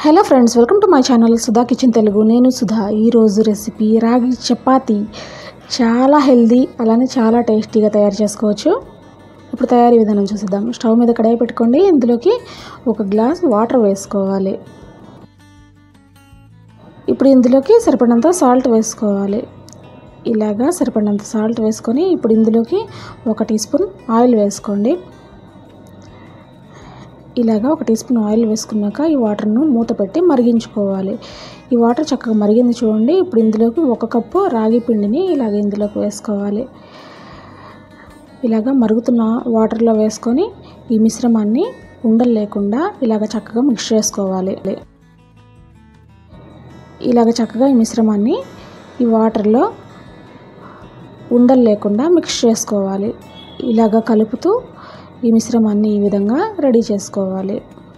hello friends welcome to my channel Sudha kitchen Telugu నేను సుధా ఈరోజు recipe రాగి చపాతి చాలా హెల్దీ అలానే చాలా టేస్టీగా తయారు చేసుకోవచ్చు ఇప్పుడు తయారీ విధానం చూసిద్దాం స్టవ్ మీద కడాయి పెట్టుకోండి ఇందులోకి ఒక గ్లాస్ వాటర్ వేసుకోవాలి ఇప్పుడు ఇందులోకి సరిపడినంత సాల్ట్ వేసుకోవాలి ఇలాగా సరిపడినంత సాల్ట్ వేసుకొని ఇప్పుడు ఇందులోకి ఒక టీ స్పూన్ ఆయిల్ వేసుకోండి ఇలాగా ఒక టీ స్పూన్ ఆయిల్ వేసుకున్నాక ఈ వాటర్ను మూత పెట్టి మరిగించుకోవాలి ఈ వాటర్ చక్కగా మరిగింది చూడండి ఇప్పుడు ఇందులోకి ఒక కప్పు రాగి పిండిని ఇలాగ ఇందులోకి వేసుకోవాలి ఇలాగ మరుగుతున్న వాటర్లో వేసుకొని ఈ మిశ్రమాన్ని ఉండలు లేకుండా ఇలాగ చక్కగా మిక్స్ చేసుకోవాలి ఇలాగ చక్కగా ఈ మిశ్రమాన్ని ఈ వాటర్లో ఉండలు లేకుండా మిక్స్ చేసుకోవాలి ఇలాగ కలుపుతూ ఈ మిశ్రమాన్ని ఈ విధంగా రెడీ చేసుకోవాలి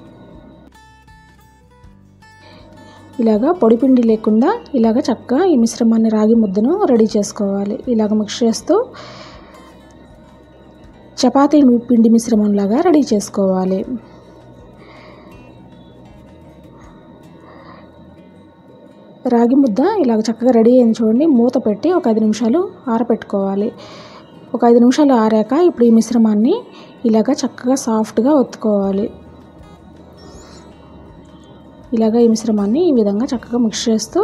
ఇలాగా పొడి పిండి లేకుండా ఇలాగ చక్కగా ఈ మిశ్రమాన్ని రాగి ముద్దను రెడీ చేసుకోవాలి ఇలాగ మిక్స్ చేస్తూ చపాతీ పిండి మిశ్రమంలాగా రెడీ చేసుకోవాలి రాగి ముద్ద ఇలాగ చక్కగా రెడీ అయింది చూడండి మూత పెట్టి ఒక ఐదు నిమిషాలు ఆరపెట్టుకోవాలి ఒక ఐదు నిమిషాలు ఆరాక ఇప్పుడు ఈ మిశ్రమాన్ని ఇలాగ చక్కగా సాఫ్ట్గా ఒత్తుకోవాలి ఇలాగ ఈ మిశ్రమాన్ని ఈ విధంగా చక్కగా మిక్స్ చేస్తూ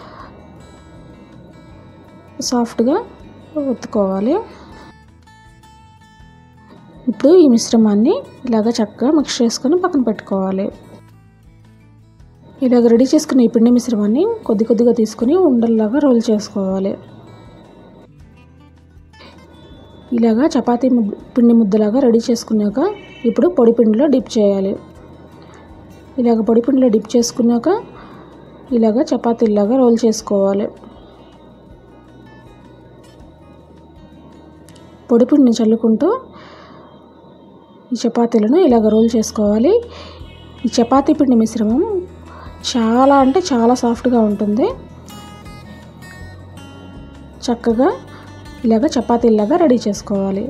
సాఫ్ట్గా ఒత్తుకోవాలి ఇప్పుడు ఈ మిశ్రమాన్ని ఇలాగ చక్కగా మిక్స్ చేసుకొని పక్కన పెట్టుకోవాలి ఇలాగ రెడీ చేసుకున్న ఈ పిండి మిశ్రమాన్ని కొద్ది కొద్దిగా తీసుకుని ఉండల్లాగా రోల్ చేసుకోవాలి ఇలాగా చపాతీ ముద్ద పిండి ముద్దలాగా రెడీ చేసుకున్నాక ఇప్పుడు పొడి పిండిలో డిప్ చేయాలి ఇలాగ పొడి పిండిలో డిప్ చేసుకున్నాక ఇలాగ చపాతీలాగా రోల్ చేసుకోవాలి పొడి పిండిని చల్లుకుంటూ ఈ చపాతీలను ఇలాగ రోల్ చేసుకోవాలి ఈ చపాతీ పిండి మిశ్రమం చాలా అంటే చాలా సాఫ్ట్గా ఉంటుంది చక్కగా ఇలాగ చపాతీలాగా రెడీ చేసుకోవాలి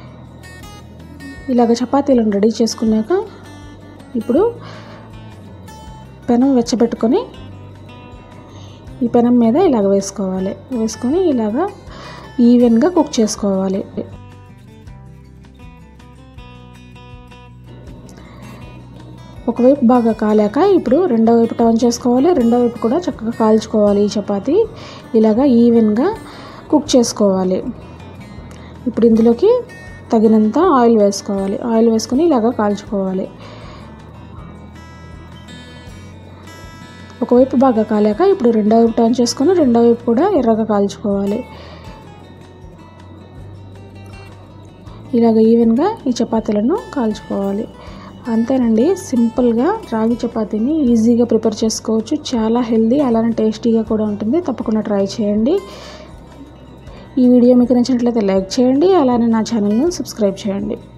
ఇలాగ చపాతీలను రెడీ చేసుకున్నాక ఇప్పుడు పెనం వెచ్చబెట్టుకొని ఈ పెనం మీద ఇలాగ వేసుకోవాలి వేసుకొని ఇలాగ ఈవెన్గా కుక్ చేసుకోవాలి ఒకవైపు బాగా కాలాక ఇప్పుడు రెండో వైపు టర్న్ చేసుకోవాలి రెండో వైపు కూడా చక్కగా కాల్చుకోవాలి ఈ చపాతీ ఇలాగా ఈవెన్గా కుక్ చేసుకోవాలి ఇప్పుడు ఇందులోకి తగినంత ఆయిల్ వేసుకోవాలి ఆయిల్ వేసుకొని ఇలాగా కాల్చుకోవాలి ఒకవైపు బాగా కాలాక ఇప్పుడు రెండో వైపు టర్న్ చేసుకొని రెండో వైపు కూడా ఎర్రగా కాల్చుకోవాలి ఇలాగ ఈవెన్గా ఈ చపాతీలను కాల్చుకోవాలి అంతేనండి సింపుల్గా రాగి చపాతీని ఈజీగా ప్రిపేర్ చేసుకోవచ్చు చాలా హెల్దీ అలానే టేస్టీగా కూడా ఉంటుంది తప్పకుండా ట్రై చేయండి ఈ వీడియో మీకు నచ్చినట్లయితే లైక్ చేయండి అలానే నా ఛానల్ను సబ్స్క్రైబ్ చేయండి